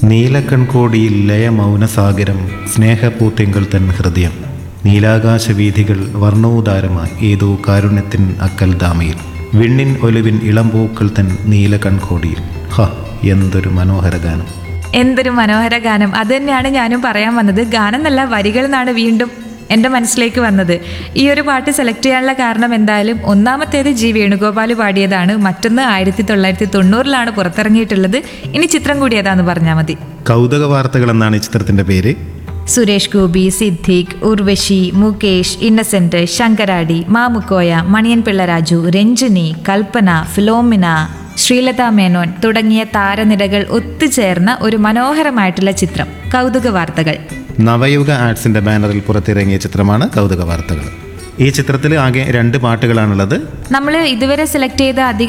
നീലക്കൺകോടിയിൽ ലയ മൗനസാഗരം സ്നേഹപൂത്തിങ്കൾ തൻ ഹൃദയം നീലാകാശവീഥികൾ വർണ്ണോദാരമായി ഏതോ കാരുണ്യത്തിൻ അക്കൽ ദാമയിൽ വിണ്ണിൻ ഒലുവിൻ ഇളംപൂക്കൾ തൻ നീലക്കൺകോടിയിൽ ഹ എന്തൊരു മനോഹര ഗാനം എന്തൊരു മനോഹര ഗാനം അത് തന്നെയാണ് ഞാനും പറയാൻ വന്നത് ഗാനം എന്നല്ല വരികൾ എന്നാണ് വീണ്ടും എൻ്റെ മനസ്സിലേക്ക് വന്നത് ഈ ഒരു പാട്ട് സെലക്ട് ചെയ്യാനുള്ള കാരണം എന്തായാലും ഒന്നാമത്തേത് ജി വേണുഗോപാൽ പാടിയതാണ് മറ്റൊന്ന് ആയിരത്തി തൊള്ളായിരത്തി തൊണ്ണൂറിലാണ് പുറത്തിറങ്ങിയിട്ടുള്ളത് ഇനി ചിത്രം കൂടി ഏതാന്ന് പറഞ്ഞാൽ മതി കൗതുക വാർത്തകൾ എന്നാണ് ഈ ചിത്രത്തിന്റെ പേര് സുരേഷ് ഗോപി സിദ്ദിഖ് ഉർവശി മുകേഷ് ഇന്നസെന്റ് ശങ്കരാടി മാമുക്കോയ മണിയൻ പിള്ളരാജു രഞ്ജിനി കൽപ്പന ഫിലോമിന ശ്രീലത മേനോൻ തുടങ്ങിയ താരനിരകൾ ഒത്തുചേർന്ന ഒരു മനോഹരമായിട്ടുള്ള ചിത്രം കൗതുക വാർത്തകൾ നവയുഗ ആർട്സിന്റെ ബാനറിൽ പുറത്തിറങ്ങിയ ചിത്രമാണ് കൗതുക വാർത്തകൾ ഈ ചിത്രത്തിൽ ആകെ രണ്ട് പാട്ടുകളാണുള്ളത് നമ്മൾ ഇതുവരെ സെലക്ട് ചെയ്ത അധിക